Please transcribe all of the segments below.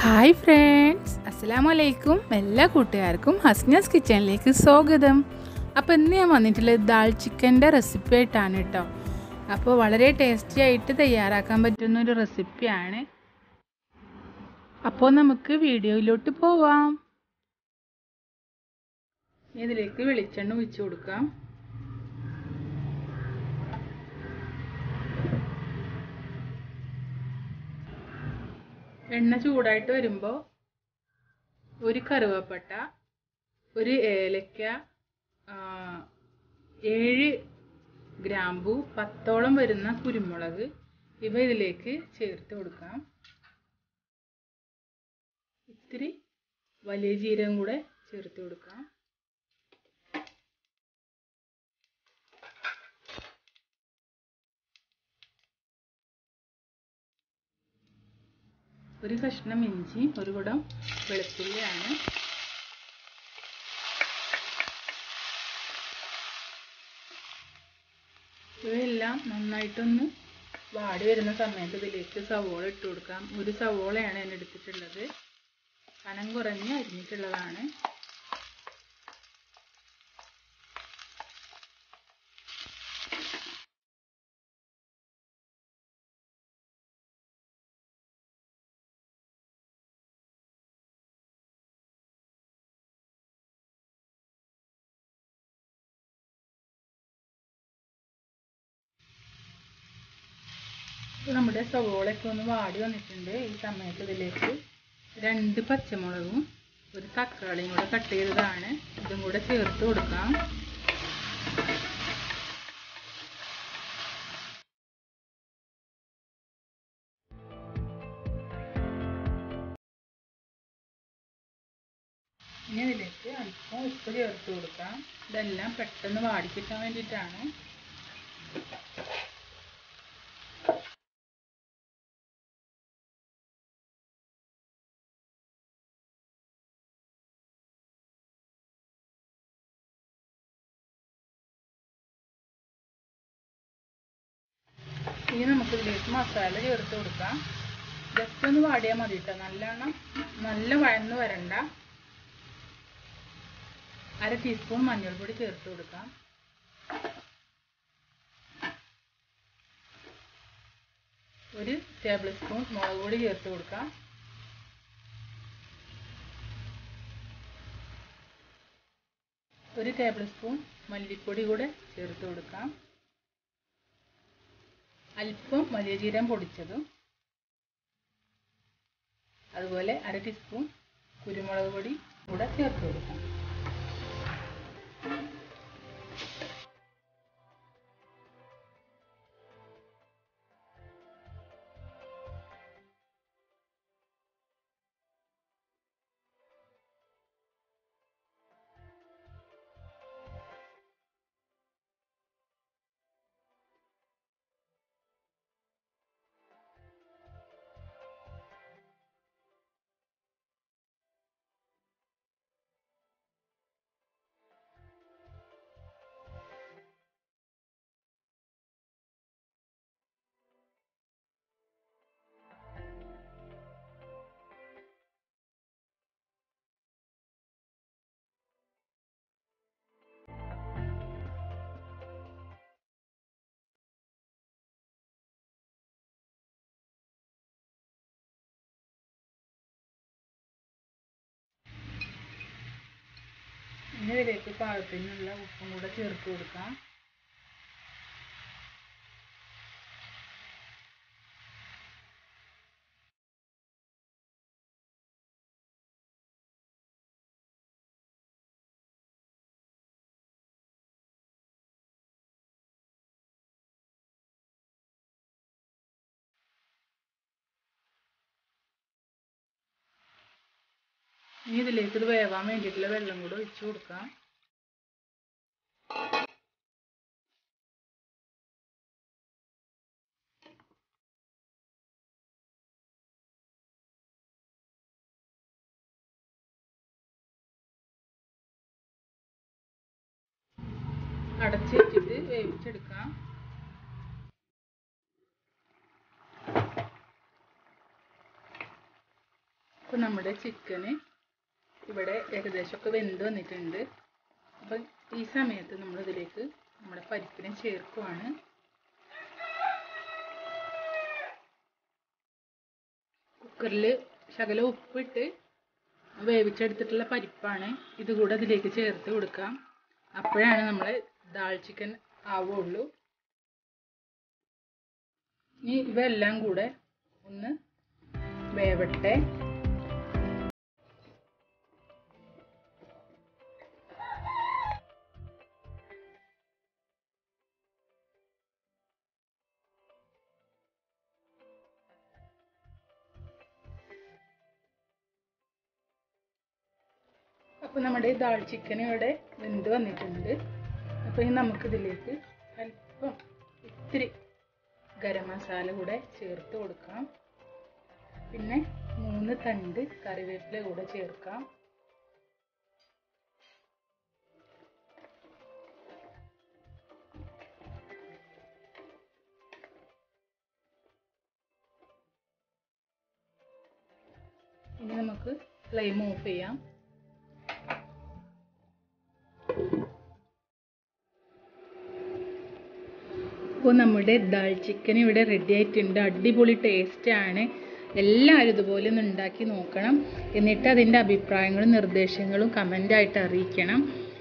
hi friends അസ്സലാമു അലൈക്കും എല്ലാ കൂട്ടുകാർക്കും ഹസ്നസ് കിച്ചണിലേക്ക് സ്വാഗതം അപ്പോൾ ഇന്ന് ഞാൻ വന്നിട്ടുള്ളത് ദാൽ ചിക്കൻ്റെ റെസിപ്പി ആയിട്ടാണ് കേട്ടോ അപ്പോൾ വളരെ ടേസ്റ്റി ആയിട്ട് തയ്യാറാക്കാൻ പറ്റുന്ന ഒരു റെസിപ്പിയാണ് അപ്പോൾ നമുക്ക് വീഡിയോയിലോട്ട് പോവാം ഇതിലേക്ക് വെളിച്ചെണ്ണ ഒഴിച്ചു കൊടുക്കാം എണ്ണ ചൂടായിട്ട് വരുമ്പോൾ ഒരു കറുവപ്പട്ട ഒരു ഏലക്ക ഏഴ് ഗ്രാമ്പു പത്തോളം വരുന്ന കുരുമുളക് ഇവ ഇതിലേക്ക് ചേർത്ത് കൊടുക്കാം ഇത്തിരി വലിയ ജീരകം കൂടെ ചേർത്ത് കൊടുക്കാം ഒരു കഷ്ണം ഇഞ്ചി ഒരു കുടം വെളുത്തുള്ളിയാണ് ഇവയെല്ലാം നന്നായിട്ടൊന്ന് വാടി വരുന്ന സമയത്ത് ഇതിലേക്ക് സവോള ഇട്ട് കൊടുക്കാം ഒരു സവോളയാണ് ഞാൻ എടുത്തിട്ടുള്ളത് കനം കുറഞ്ഞ് അരിഞ്ഞിട്ടുള്ളതാണ് നമ്മുടെ സവോളയൊക്കെ ഒന്ന് വാടി വന്നിട്ടുണ്ട് ഈ സമയത്ത് ഇതിലേക്ക് രണ്ട് പച്ചമുളകും ഒരു തക്കാളിയും കൂടെ കട്ട് ചെയ്തതാണ് ഇതും കൂടെ ചേർത്ത് കൊടുക്കാം ഇനി ഇതിലേക്ക് അല്പം ഉപ്പ് ചേർത്ത് കൊടുക്കാം ഇതെല്ലാം പെട്ടെന്ന് വാടിക്കിട്ടാൻ വേണ്ടിയിട്ടാണ് ഇനി നമുക്ക് ഇതിലേക്ക് മസാല ചേർത്ത് കൊടുക്കാം ജസ്റ്റ് ഒന്ന് വാടിയാൽ മതി കേട്ടോ നല്ലോണം നല്ല വഴന്ന് വരണ്ട അര ടീസ്പൂൺ മഞ്ഞൾപ്പൊടി ചേർത്ത് കൊടുക്കാം ഒരു ടേബിൾ സ്പൂൺ മുളക് പൊടി ചേർത്ത് കൊടുക്കാം ഒരു ടേബിൾ സ്പൂൺ മല്ലിപ്പൊടി കൂടെ ചേർത്ത് കൊടുക്കാം അല്പം വലിയ ജീരകം പൊടിച്ചതും അതുപോലെ അര ടീസ്പൂൺ കുരുമുളക് പൊടി കൂടെ ചേർത്ത് കൊടുക്കാം ഇനി ഇതിലേക്ക് പാകത്തിനുള്ള ഉപ്പും കൂടെ ചേർത്ത് കൊടുക്കാം ഇനി ഇതിലേക്ക് ഇത് വേവാൻ വേണ്ടിയിട്ടുള്ള വെള്ളം കൂടെ ഒഴിച്ചു കൊടുക്കാം അടച്ച് വെച്ചിട്ട് വേവിച്ചെടുക്കാം അപ്പോൾ നമ്മുടെ ചിക്കന് ഇവിടെ ഏകദേശമൊക്കെ വെന്ത് വന്നിട്ടുണ്ട് അപ്പം ഈ സമയത്ത് നമ്മൾ ഇതിലേക്ക് നമ്മുടെ പരിപ്പിനെ ചേർക്കുവാണ് കുക്കറിൽ ശകലം ഉപ്പിട്ട് വേവിച്ചെടുത്തിട്ടുള്ള പരിപ്പാണ് ഇത് കൂടെ ഇതിലേക്ക് ചേർത്ത് കൊടുക്കാം അപ്പോഴാണ് നമ്മൾ ദാൾ ചിക്കൻ ആവുള്ളൂ ഇനി ഇവയെല്ലാം കൂടെ ഒന്ന് വേവട്ടെ അപ്പോൾ നമ്മുടെ ദാൾ ചിക്കൻ ഇവിടെ വെന്ത് വന്നിട്ടുണ്ട് അപ്പോൾ ഇനി നമുക്കിതിലേക്ക് അല്പം ഇത്തിരി ഗരം മസാല കൂടെ ചേർത്ത് കൊടുക്കാം പിന്നെ മൂന്ന് തണ്ട് കറിവേപ്പില കൂടെ ചേർക്കാം ഇനി നമുക്ക് ഫ്ലെയിം ഓഫ് ചെയ്യാം അപ്പോൾ നമ്മുടെ ദാൽ ചിക്കൻ ഇവിടെ റെഡി ആയിട്ടുണ്ട് അടിപൊളി ടേസ്റ്റാണ് എല്ലാവരും ഇതുപോലെ ഒന്ന് ഉണ്ടാക്കി നോക്കണം എന്നിട്ട് അതിൻ്റെ അഭിപ്രായങ്ങളും നിർദ്ദേശങ്ങളും കമൻ്റായിട്ട് അറിയിക്കണം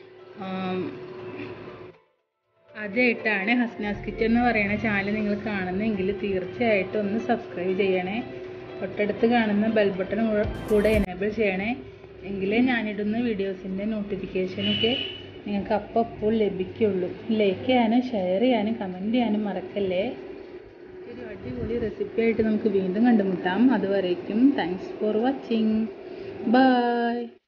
ആദ്യമായിട്ടാണ് ഹസ്നാസ് കിച്ചൺ എന്ന് പറയുന്ന ചാനൽ നിങ്ങൾ കാണുന്നതെങ്കിൽ തീർച്ചയായിട്ടും ഒന്ന് സബ്സ്ക്രൈബ് ചെയ്യണേ തൊട്ടടുത്ത് കാണുന്ന ബെൽ ബട്ടൺ കൂടെ എനേബിൾ ചെയ്യണേ എങ്കിലേ ഞാനിടുന്ന വീഡിയോസിൻ്റെ നോട്ടിഫിക്കേഷനൊക്കെ നിങ്ങൾക്ക് അപ്പോൾ അപ്പോൾ ലഭിക്കുള്ളൂ ലൈക്ക് ചെയ്യാനും ഷെയർ ചെയ്യാനും കമൻറ്റ് ചെയ്യാനും മറക്കല്ലേ ഒരു അടിപൊളി റെസിപ്പി ആയിട്ട് നമുക്ക് വീണ്ടും കണ്ടുമുട്ടാം അതുവരേക്കും താങ്ക്സ് ഫോർ വാച്ചിങ് ബൈ